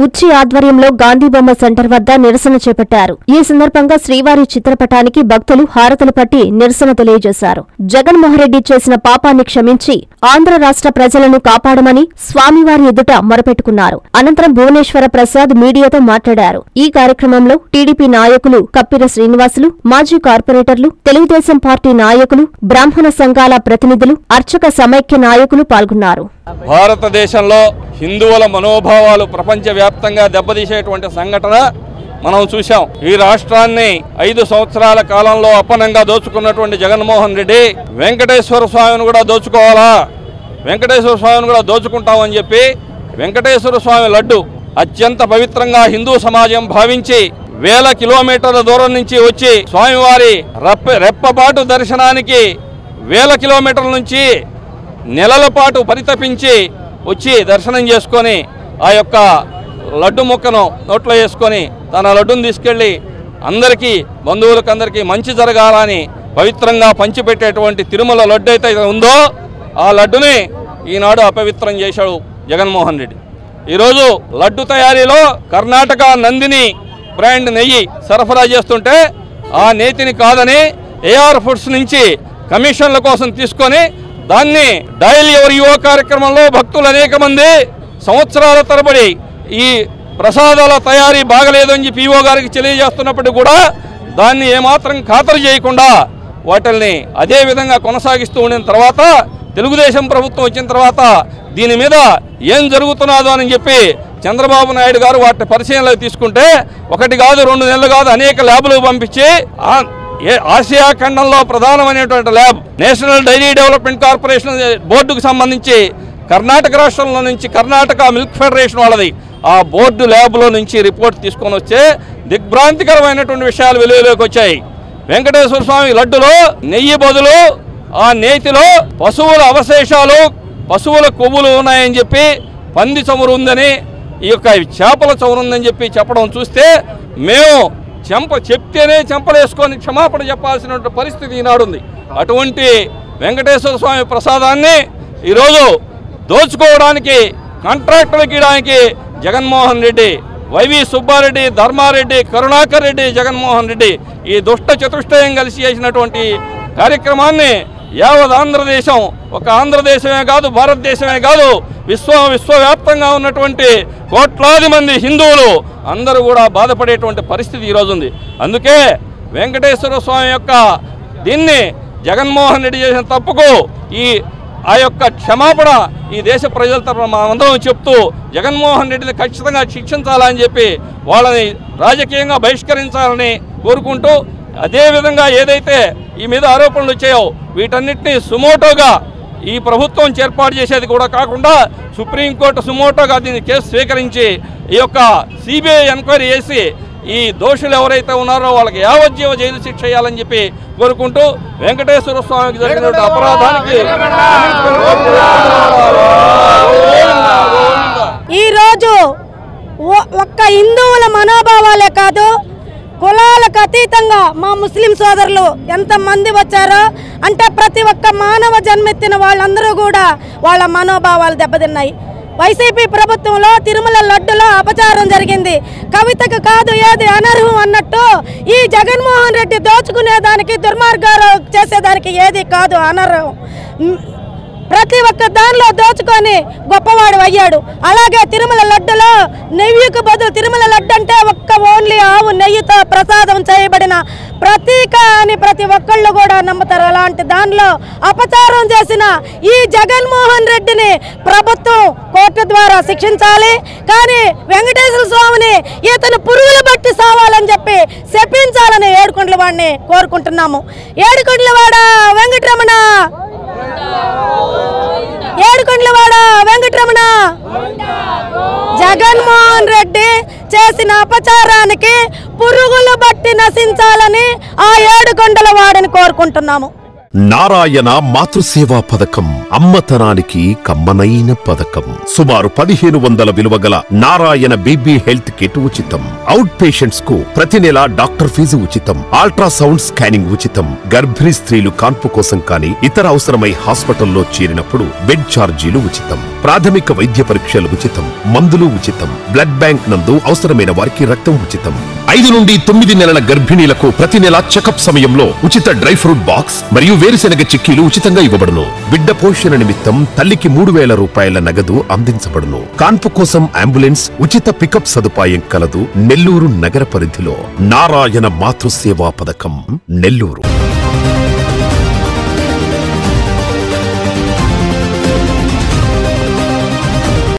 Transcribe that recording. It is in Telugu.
ఉచ్చి ఆధ్వర్యంలో గాంధీ బొమ్మ సెంటర్ వద్ద నిరసన చేపట్టారు ఈ సందర్భంగా శ్రీవారి చిత్రపటానికి భక్తులు హారతులు పట్టి నిరసన తెలియజేశారు జగన్మోహన్ రెడ్డి చేసిన పాపాన్ని క్షమించి ఆంధ్ర రాష్ట్ర ప్రజలను కాపాడమని స్వామివారి ఎదుట మొరపెట్టుకున్నారు అనంతరం భువనేశ్వర ప్రసాద్ మీడియాతో మాట్లాడారు ఈ కార్యక్రమంలో టీడీపీ నాయకులు కప్పిర శ్రీనివాసులు మాజీ కార్పొరేటర్లు తెలుగుదేశం పార్టీ నాయకులు బ్రాహ్మణ సంఘాల ప్రతినిధులు అర్చక సమైక్య నాయకులు పాల్గొన్నారు భారతదేశంలో హిందువుల మనోభావాలు ప్రపంచవ్యాప్తంగా దెబ్బతీసేటువంటి సంఘటన మనం చూశాం ఈ రాష్ట్రాన్ని ఐదు సంవత్సరాల కాలంలో అప్పనంగా దోచుకున్నటువంటి జగన్మోహన్ రెడ్డి వెంకటేశ్వర స్వామిని కూడా దోచుకోవాలా వెంకటేశ్వర స్వామిని కూడా దోచుకుంటామని చెప్పి వెంకటేశ్వర స్వామి లడ్డు అత్యంత పవిత్రంగా హిందూ సమాజం భావించి వేల కిలోమీటర్ల దూరం నుంచి వచ్చి స్వామివారి రెప్ప రెప్పపాటు దర్శనానికి వేల కిలోమీటర్ల నుంచి నెలల పాటు పరితపించి వచ్చి దర్శనం చేసుకొని ఆ యొక్క లడ్డు ముక్కను నోట్లో వేసుకొని తన లడ్డును తీసుకెళ్ళి అందరికీ బంధువులకు అందరికీ మంచి జరగాలని పవిత్రంగా పంచిపెట్టేటువంటి తిరుమల లడ్డు అయితే ఉందో ఆ లడ్డుని ఈనాడు అపవిత్రం చేశాడు జగన్మోహన్ రెడ్డి ఈరోజు లడ్డు తయారీలో కర్ణాటక నందిని బ్రాండ్ నెయ్యి సరఫరా చేస్తుంటే ఆ నేతిని కాదని ఏఆర్ ఫుడ్స్ నుంచి కమిషన్ల కోసం తీసుకొని దాన్ని డైల్ ఎవరి యువ కార్యక్రమంలో భక్తులు అనేక మంది సంవత్సరాల తరబడి ఈ ప్రసాదాల తయారీ బాగలేదని చెప్పి ఈవో గారికి తెలియజేస్తున్నప్పటికీ కూడా దాన్ని ఏమాత్రం ఖాతరు చేయకుండా వాటిల్ని అదే విధంగా కొనసాగిస్తూ ఉండిన తర్వాత తెలుగుదేశం ప్రభుత్వం వచ్చిన తర్వాత దీని మీద ఏం జరుగుతున్నదో అని చెప్పి చంద్రబాబు నాయుడు గారు వాటి పరిశీలనలోకి తీసుకుంటే ఒకటి కాదు రెండు నెలలు కాదు అనేక ల్యాబులు పంపించి ఆ- ఏ ఆసియా ఖండంలో ప్రధానమైనటువంటి lab national dairy development corporation బోర్డుకు సంబంధించి కర్ణాటక రాష్ట్రంలో నుంచి కర్ణాటక మిల్క్ ఫెడరేషన్ వాళ్ళది ఆ బోర్డు ల్యాబ్లో నుంచి రిపోర్ట్ తీసుకొని వచ్చే దిగ్భ్రాంతికరమైనటువంటి విషయాలు వెలుగులోకి వచ్చాయి వెంకటేశ్వర స్వామి లడ్డులో నెయ్యి బదులు ఆ నేతిలో పశువుల అవశేషాలు పశువుల కొవ్వులు ఉన్నాయని చెప్పి పంది చమురు ఉందని ఈ యొక్క చేపల చమురు ఉందని చెప్పి చెప్పడం చూస్తే మేము చెంప చెప్తేనే చెంపలేసుకొని క్షమాపణ చెప్పాల్సిన పరిస్థితి ఈనాడుంది అటువంటి వెంకటేశ్వర స్వామి ప్రసాదాన్ని ఈరోజు దోచుకోవడానికి కాంట్రాక్టులకు ఇవ్వడానికి జగన్మోహన్ రెడ్డి వైవి సుబ్బారెడ్డి ధర్మారెడ్డి కరుణాకర్ రెడ్డి జగన్మోహన్ రెడ్డి ఈ దుష్ట చతుష్టయం కలిసి చేసినటువంటి కార్యక్రమాన్ని యావత్ ఆంధ్రదేశం ఒక ఆంధ్రదేశమే కాదు భారతదేశమే కాదు విశ్వ విశ్వవ్యాప్తంగా ఉన్నటువంటి కోట్లాది మంది హిందువులు అందరూ కూడా బాధపడేటువంటి పరిస్థితి ఈరోజు ఉంది అందుకే వెంకటేశ్వర స్వామి యొక్క దీన్ని జగన్మోహన్ రెడ్డి చేసిన తప్పుకు ఈ ఆ యొక్క క్షమాపణ ఈ దేశ ప్రజల తరఫున మనమందరం చెప్తూ జగన్మోహన్ రెడ్డిని ఖచ్చితంగా శిక్షించాలని చెప్పి వాళ్ళని రాజకీయంగా బహిష్కరించాలని కోరుకుంటూ అదేవిధంగా ఏదైతే ఈ మీద ఆరోపణలు వచ్చాయో వీటన్నిటిని సుమోటోగా ఈ ప్రభుత్వం ఏర్పాటు చేసేది కూడా కాకుండా సుప్రీంకోర్టు సుమోటోగా దీన్ని కేసు స్వీకరించి ఈ యొక్క సిబిఐ ఎంక్వైరీ చేసి ఈ దోషులు ఎవరైతే ఉన్నారో వాళ్ళకి యావజ్జీవ జైలు శిక్ష చేయాలని చెప్పి కోరుకుంటూ వెంకటేశ్వర స్వామికి జరిగిన అపరాధానికి ఈ రోజు ఒ- ఒక్క హిందువుల మనోభావాలే కాదు కులాలకు అతీతంగా మా ముస్లిం సోదరులు ఎంతమంది వచ్చారో అంటే ప్రతి ఒక్క మానవ జన్మెత్తిన వాళ్ళందరూ కూడా వాళ్ళ మనోభావాలు దెబ్బతిన్నాయి వైసీపీ ప్రభుత్వంలో తిరుమల లడ్డులో అపచారం జరిగింది కవితకు కాదు ఏది అనర్హం అన్నట్టు ఈ జగన్మోహన్ రెడ్డి దోచుకునేదానికి దుర్మార్గాలు చేసేదానికి ఏది కాదు అనర్హం మ్, ప్రతి ఒక్క దానిలో దోచుకొని గొప్పవాడు అయ్యాడు అలాగే తిరుమల లడ్డులో నెయ్యికి బదులు తిరుమల లడ్డు అంటే ఒక్క ఓన్లీ ఆవు నెయ్యితో ప్రసాదం చేయబడిన ప్రతీక అని ప్రతి ఒక్కళ్ళు కూడా నమ్ముతారు అలాంటి దానిలో అపచారం చేసిన ఈ జగన్మోహన్ రెడ్డిని ప్రభుత్వం కోర్టు ద్వారా శిక్షించాలి కానీ వెంకటేశ్వర స్వామిని ఇతను పురుగులు బట్టి సావాలని చెప్పి శపించాలని ఏడుకొండల వాడిని కోరుకుంటున్నాము ఏడుకొండల వాడ వెంకటరమణ ఏడుకొండలవాడ వెంకటరమణ జగన్మోహన్ రెడ్డి చేసిన అపచారానికి పురుగులు బట్టి నశించాలని ఆ ఏడుకొండల వాడని కోరుకుంటున్నాము నారాయణ మాతృసేవా పథకం అమ్మతనానికి కమ్మనైన పథకం సుమారు పదిహేను వందల విలువ గల నారాయణ బేబీ హెల్త్ కిట్ ఉచితం అవుట్ పేషెంట్స్ కు ప్రతి నెల డాక్టర్ ఫీజు ఉచితం అల్ట్రాసౌండ్ స్కానింగ్ ఉచితం గర్భిణీ స్త్రీలు కాన్పు కోసం కానీ ఇతర అవసరమై హాస్పిటల్లో చేరినప్పుడు బెడ్ ఛార్జీలు ఉచితం ప్రాథమిక వైద్య పరీక్షలు ఉచితం మందులు ఉచితం బ్లడ్ బ్యాంక్ నందు అవసరమైన వారికి రక్తం ఉచితం ఐదు నుండి తొమ్మిది నెలల గర్భిణీలకు ప్రతి నెల చెకప్ సమయంలో ఉచిత డ్రై ఫ్రూట్ బాక్స్ మరియు వేరుశెనగ చిక్కీలు ఉచితంగా ఇవ్వబడును బిడ్డ పోషణ నిమిత్తం తల్లికి మూడు వేల రూపాయల నగదు అందించబడును కాన్పు కోసం అంబులెన్స్ ఉచిత పికప్ సదుపాయం కలదు నెల్లూరు నగర పరిధిలో నారాయణ మాతృసేవా పథకం నెల్లూరు